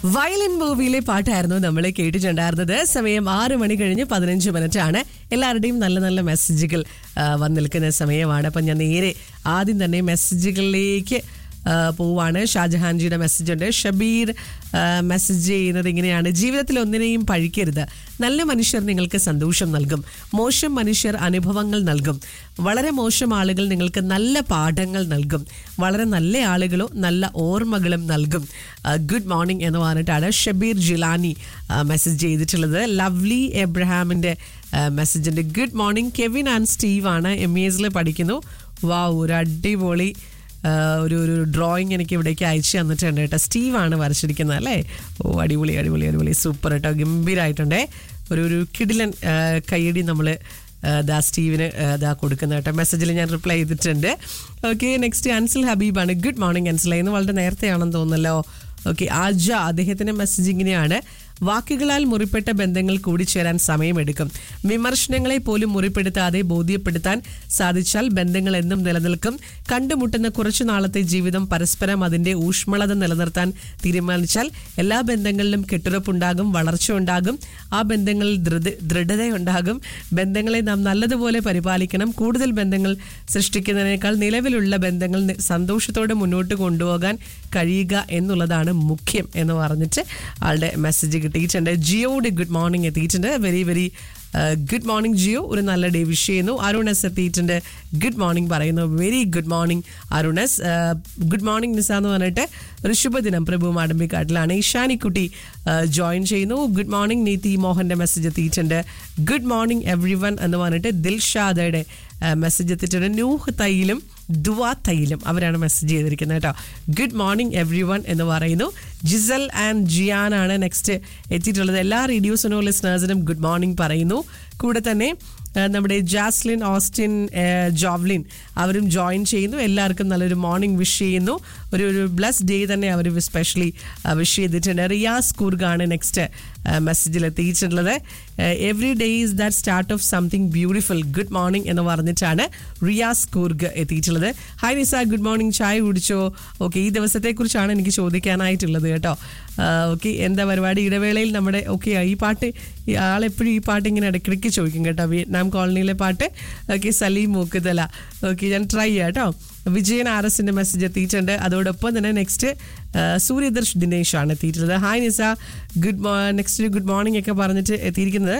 Violin മൂവിയിലെ പാട്ടായിരുന്നു നമ്മൾ കേട്ടിട്ടുണ്ടായിരുന്നത് സമയം ആറ് മണി കഴിഞ്ഞ് പതിനഞ്ച് മിനിറ്റ് ആണ് എല്ലാവരുടെയും നല്ല നല്ല മെസ്സേജുകൾ ആ, വന്ന് നിൽക്കുന്ന സമയമാണ് അപ്പം ഞാൻ നേരെ ആദ്യം തന്നെ മെസ്സേജുകളിലേക്ക് ആ, പോവാണ് ഷാജഹാൻജിയുടെ മെസ്സേജ് ഉണ്ട് ഷബീർ ആ, മെസ്സേജ് ചെയ്യുന്നത് ഇങ്ങനെയാണ് ജീവിതത്തിൽ ഒന്നിനെയും പഴിക്കരുത് നല്ല മനുഷ്യർ നിങ്ങൾക്ക് സന്തോഷം നൽകും മോശം മനുഷ്യർ അനുഭവങ്ങൾ നൽകും വളരെ മോശം ആളുകൾ നിങ്ങൾക്ക് നല്ല പാഠങ്ങൾ നൽകും വളരെ നല്ല ആളുകളോ നല്ല ഓർമ്മകളും നൽകും ഗുഡ് മോർണിംഗ് എന്ന് പറഞ്ഞിട്ടാണ് ഷബീർ ജിലാനി മെസ്സേജ് ചെയ്തിട്ടുള്ളത് ലവ്ലി എബ്രഹാമിൻ്റെ മെസ്സേജ് ഉണ്ട് good morning Kevin and Steve ആണ് എം ഇ എസിൽ പഠിക്കുന്നു വാ ഒരു അടിപൊളി ആ, ഒരു ഒരു ഡ്രോയിങ് എനിക്ക് ഇവിടേക്ക് അയച്ചു തന്നിട്ടുണ്ട് കേട്ടോ സ്റ്റീവ് ആണ് വരച്ചിരിക്കുന്നത് അല്ലേ ഓ അടിപൊളി അടിപൊളി അടിപൊളി സൂപ്പർ കേട്ടോ ഗംഭീരമായിട്ടുണ്ടേ ഒരു ഒരു കിടിലൻ ആ, കയ്യടി നമ്മൾ ദാ സ്റ്റീവിന് ആ, ദാ കൊടുക്കുന്ന കേട്ടോ മെസ്സേജിൽ ഞാൻ റിപ്ലൈ ചെയ്തിട്ടുണ്ട് ഓക്കെ നെക്സ്റ്റ് അൻസൽ ഹബീബാണ് ഗുഡ് മോർണിംഗ് അൻസൽ ഇന്ന് വളരെ നേരത്തെയാണെന്ന് തോന്നുന്നല്ലോ ഓക്കെ ആജ അദ്ദേഹത്തിന്റെ മെസ്സേജ് ഇങ്ങനെയാണ് വാക്കുകളാൽ മുറിപ്പെട്ട ബന്ധങ്ങൾ കൂടിച്ചേരാൻ സമയമെടുക്കും വിമർശനങ്ങളെ പോലും മുറിപ്പെടുത്താതെ ബോധ്യപ്പെടുത്താൻ സാധിച്ചാൽ ബന്ധങ്ങൾ എന്നും നിലനിൽക്കും കണ്ടുമുട്ടുന്ന കുറച്ചു നാളത്തെ ജീവിതം പരസ്പരം അതിന്റെ ഊഷ്മളത നിലനിർത്താൻ തീരുമാനിച്ചാൽ എല്ലാ ബന്ധങ്ങളിലും കെട്ടുറപ്പുണ്ടാകും വളർച്ച ഉണ്ടാകും ആ ബന്ധങ്ങളിൽ ദൃഢ ദൃഢതയുണ്ടാകും ബന്ധങ്ങളെ നാം നല്ലതുപോലെ പരിപാലിക്കണം കൂടുതൽ ബന്ധങ്ങൾ സൃഷ്ടിക്കുന്നതിനേക്കാൾ നിലവിലുള്ള ബന്ധങ്ങൾ നി- സന്തോഷത്തോടെ മുന്നോട്ട് കൊണ്ടുപോകാൻ കഴിയുക എന്നുള്ളതാണ് മുഖ്യം എന്ന് പറഞ്ഞിട്ട് ആളുടെ മെസ്സേജ് കിട്ടിയിട്ടുണ്ട് ജിയോയുടെ ഗുഡ് മോർണിംഗ് എത്തിയിട്ടുണ്ട് very very good morning Jiyo ഒരു നല്ല ഡേ വിഷ് ചെയ്യുന്നു അരുണസ് എത്തിയിട്ടുണ്ട് ഗുഡ് മോർണിംഗ് പറയുന്നു very good morning Arunas good morning Nisa എന്ന് പറഞ്ഞിട്ട് ഒരു ശുഭദിനം പ്രഭു മാടമ്പിക്കാട്ടിലാണ് ഇഷാനിക്കുട്ടി ജോയിൻ ചെയ്യുന്നു ഗുഡ് മോർണിംഗ് നീതി മോഹന്റെ മെസ്സേജ് എത്തിയിട്ടുണ്ട് ഗുഡ് മോർണിംഗ് എവ്രി വൺ എന്ന് പറഞ്ഞിട്ട് ദിൽഷാദയുടെ മെസ്സേജ് എത്തിയിട്ടുണ്ട് നൂഹ് തൈലും ദുവാ തൈലും അവരാണ് മെസ്സേജ് ചെയ്തിരിക്കുന്നത് കേട്ടോ ഗുഡ് മോർണിംഗ് എവ്രി വൺ എന്ന് പറയുന്നു ജിസൽ ആൻഡ് ജിയാൻ ആണ് നെക്സ്റ്റ് എത്തിയിട്ടുള്ളത് എല്ലാ റേഡിയോ സുനോ ലിസ്ണേഴ്സിനും ഗുഡ് മോർണിംഗ് പറയുന്നു കൂടെ തന്നെ ആ, നമ്മുടെ ജാസ്ലിൻ ഓസ്റ്റിൻ ആ, ജോവ്ലിൻ അവരും ജോയിൻ ചെയ്യുന്നു എല്ലാവർക്കും നല്ലൊരു മോർണിംഗ് വിഷ് ചെയ്യുന്നു ഒരു ഒരു ബ്ലസ് ഡേ തന്നെ അവർ സ്പെഷ്യലി വിഷ് ചെയ്തിട്ടുണ്ട് റിയാസ് കൂർഗാണ് നെക്സ്റ്റ് മെസ്സേജിൽ എത്തിയിട്ടുള്ളത് every day is that start of something beautiful good morning എന്ന് പറഞ്ഞിട്ടാണ് റിയാസ് കൂർഗ് എത്തിയിട്ടുള്ളത് ഹായ് നിസ ഗുഡ് മോർണിംഗ് ചായ കുടിച്ചോ ഓക്കെ ഈ ദിവസത്തെക്കുറിച്ചാണ് എനിക്ക് ചോദിക്കാനായിട്ടുള്ളത് കേട്ടോ ഓക്കെ എന്താ പരിപാടി ഇടവേളയിൽ നമ്മുടെ ഓക്കെ ഈ പാട്ട് ഈ ആളെപ്പോഴും ഈ പാട്ട് ഇങ്ങനെ ഇടയ്ക്കിടയ്ക്ക് ചോദിക്കും കേട്ടോ വിയറ്റ്നാം കോളനിയിലെ പാട്ട് ഓക്കെ സലീം മൂക്കുതല ഓക്കെ ഞാൻ ട്രൈ ചെയ്യാം കേട്ടോ വിജയൻ ആർ എസിന്റെ മെസ്സേജ് എത്തിയിട്ടുണ്ട് അതോടൊപ്പം തന്നെ നെക്സ്റ്റ് സൂര്യദർശ് ദിനേശ് ആണ് എത്തിയിട്ടുള്ളത് hi Nisa good next good morning ഒക്കെ പറഞ്ഞിട്ട് എത്തിയിരിക്കുന്നത്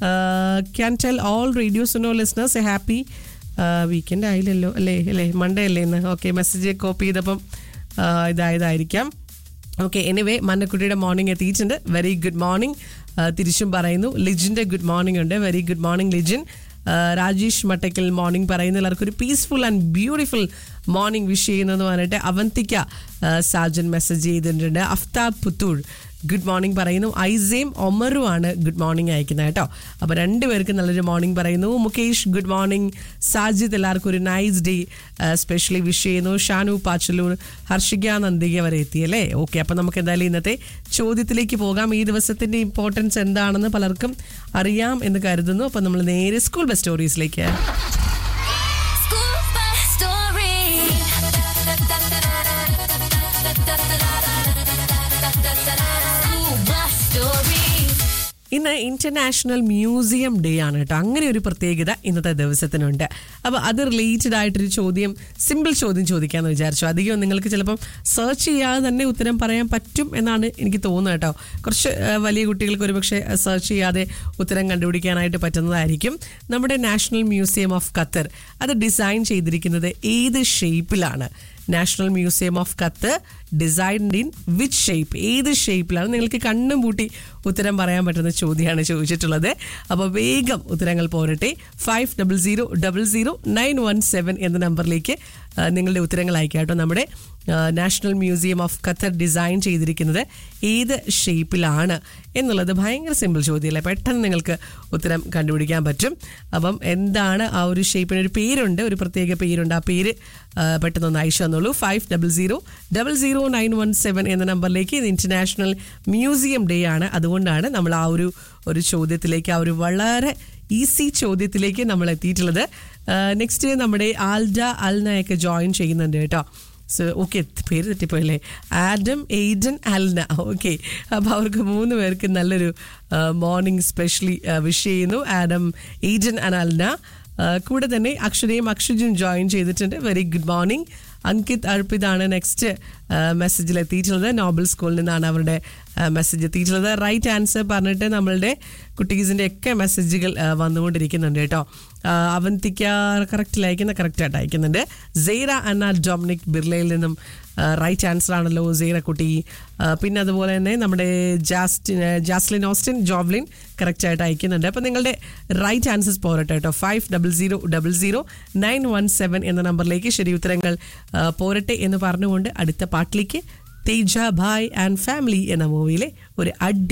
can tell all radios no listeners a happy weekend ആയില്ലല്ലോ അല്ലേ അല്ലേ മൺഡേ അല്ലേ ഇന്ന് ഓക്കെ മെസ്സേജ് കോപ്പി ചെയ്തപ്പം ആ, ഇതായതായിരിക്കാം ഓക്കെ എനിവേ മന്നക്കുട്ടിയുടെ മോർണിംഗ് എത്തിയിട്ടുണ്ട് വെരി ഗുഡ് മോർണിംഗ് തിരിച്ചും പറയുന്നു ലിജിന്റെ ഗുഡ് മോർണിംഗ് ഉണ്ട് വെരി ഗുഡ് മോർണിംഗ് ലിജിൻ ആ, രാജേഷ് മട്ടക്കൽ മോർണിംഗ് പറയുന്ന എല്ലാവർക്കും ഒരു peaceful and beautiful morning wish ചെയ്യുന്നതെന്ന് പറഞ്ഞിട്ട് അവന്തിക്ക ആ, സാജൻ മെസ്സേജ് ചെയ്തിട്ടുണ്ട് അഫ്താബ് പുത്തൂർ ഗുഡ് മോർണിംഗ് പറയുന്നു ഐസേം ഒമറു ആണ് ഗുഡ് മോർണിംഗ് അയക്കുന്നത് കേട്ടോ അപ്പോൾ രണ്ടുപേർക്ക് നല്ലൊരു മോർണിംഗ് പറയുന്നു മുകേഷ് ഗുഡ് മോർണിംഗ് സാജിദ് എല്ലാവർക്കും ഒരു നൈസ് ഡേ സ്പെഷ്യലി വിഷ് ചെയ്യുന്നു ഷാനു പാച്ചലൂർ ഹർഷിക നന്ദിക വരെ എത്തിയല്ലേ ഓക്കെ അപ്പം നമുക്ക് എന്തായാലും ഇന്നത്തെ ചോദ്യത്തിലേക്ക് പോകാം ഈ ദിവസത്തിന്റെ ഇമ്പോർട്ടൻസ് എന്താണെന്ന് പലർക്കും അറിയാം എന്ന് കരുതുന്നു അപ്പം നമ്മൾ നേരെ സ്കൂൾ ബസ് സ്റ്റോറീസിലേക്ക് School bus story. School bus story. ഇന്ന് ഇന്റർനാഷണൽ മ്യൂസിയം ഡേ ആണ് കേട്ടോ അങ്ങനെ ഒരു പ്രത്യേകത ഇന്നത്തെ ദിവസത്തിനുണ്ട് അപ്പോൾ അത് റിലേറ്റഡ് ആയിട്ടൊരു ചോദ്യം സിമ്പിൾ ചോദ്യം ചോദിക്കാമെന്ന് വിചാരിച്ചു അധികം നിങ്ങൾക്ക് ചിലപ്പം സെർച്ച് ചെയ്യാതെ തന്നെ ഉത്തരം പറയാൻ പറ്റും എന്നാണ് എനിക്ക് തോന്നുന്നത് കേട്ടോ കുറച്ച് ആ, വലിയ കുട്ടികൾക്ക് ഒരുപക്ഷെ സെർച്ച് ചെയ്യാതെ ഉത്തരം കണ്ടുപിടിക്കാനായിട്ട് പറ്റുന്നതായിരിക്കും നമ്മുടെ നാഷണൽ മ്യൂസിയം ഓഫ് ഖത്തർ അത് ഡിസൈൻ ചെയ്തിരിക്കുന്നത് ഏത് ഷേപ്പിലാണ് national museum of Qatar designed in which shape ഏത് ഷേപ്പിലാണ് നിങ്ങൾക്ക് കണ്ണും പൂട്ടി ഉത്തരം പറയാൻ പറ്റുന്ന ചോദ്യമാണ് ചോദിച്ചിട്ടുള്ളത് അപ്പോൾ വേഗം ഉത്തരങ്ങൾ പോരട്ടെ five double zero double zero nine one seven എന്ന നമ്പറിലേക്ക് ആ, നിങ്ങളുടെ ഉത്തരങ്ങൾ അയക്കാം കേട്ടോ നമ്മുടെ national museum of Qatar design ചെയ്തിരിക്കുന്നത് ഏത് ഷേപ്പിലാണ് എന്നുള്ളത് ഭയങ്കര സിമ്പിൾ ചോദ്യമല്ലേ പെട്ടെന്ന് നിങ്ങൾക്ക് ഉത്തരം കണ്ടുപിടിക്കാൻ പറ്റും അപ്പം എന്താണ് ആ ഒരു ഷേപ്പിന് ഒരു പേരുണ്ട് ഒരു പ്രത്യേക പേരുണ്ട് ആ പേര് ആ, പെട്ടെന്നൊന്ന് അയച്ചു തന്നോളൂ five double zero double zero nine one seven എന്ന നമ്പറിലേക്ക് ഇത് ഇന്റർനാഷണൽ മ്യൂസിയം ഡേ ആണ് അതുകൊണ്ടാണ് നമ്മൾ ആ ഒരു ഒരു ചോദ്യത്തിലേക്ക് ആ ഒരു വളരെ ഈസി ചോദ്യത്തിലേക്ക് നമ്മൾ എത്തിയിട്ടുള്ളത് നെക്സ്റ്റ് നമ്മുടെ ആൽഡ അൽനയൊക്കെ ജോയിൻ ചെയ്യുന്നുണ്ട് കേട്ടോ സോ ഓക്കെ പേര് തെറ്റിപ്പോയല്ലേ ആഡം എയ്ഡൻ അൽന ഓക്കെ അപ്പോൾ അവർക്ക് മൂന്ന് പേർക്ക് നല്ലൊരു മോർണിംഗ് സ്പെഷ്യലി വിഷ് ചെയ്യുന്നു ആഡം എയ്ഡൻ ആൻഡ് അൽന ആ, കൂടെ തന്നെ അക്ഷരയും അക്ഷുജും ജോയിൻ ചെയ്തിട്ടുണ്ട് വെരി ഗുഡ് മോർണിംഗ് അങ്കിത് അർപ്പിതാണ് നെക്സ്റ്റ് മെസ്സേജിൽ എത്തിയിട്ടുള്ളത് നോബൽ സ്കൂളിൽ നിന്നാണ് അവരുടെ മെസ്സേജ് എത്തിയിട്ടുള്ളത് റൈറ്റ് ആൻസർ പറഞ്ഞിട്ട് നമ്മളുടെ കുട്ടീസിൻ്റെ ഒക്കെ മെസ്സേജുകൾ ആ, വന്നുകൊണ്ടിരിക്കുന്നുണ്ട് കേട്ടോ ആ, അവന്തിക്ക കറക്റ്റിൽ അയക്കുന്ന കറക്റ്റായിട്ട് അയക്കുന്നുണ്ട് സെയ്റ അന്ന ഡൊമിനിക് ബിർലയിൽ നിന്നും റൈറ്റ് ആൻസർ ആണല്ലോ സെയ്റ കുട്ടി ആ, പിന്നെ അതുപോലെ തന്നെ നമ്മുടെ ജാസ്റ്റിൻ ജാസ്ലിൻ ഓസ്റ്റിൻ ജോവ്ലിൻ കറക്റ്റായിട്ട് അയക്കുന്നുണ്ട് അപ്പം നിങ്ങളുടെ റൈറ്റ് ആൻസേഴ്സ് പോരട്ടെ കേട്ടോ five double zero double zero nine one seven എന്ന നമ്പറിലേക്ക് ശരി ഉത്തരങ്ങൾ ആ, പോരട്ടെ എന്ന് പറഞ്ഞുകൊണ്ട് അടുത്ത പാട്ടിലേക്ക് തേജ ഭായ് ആൻഡ് ഫാമിലി എന്ന മൂവിയിലെ ഒരു അടി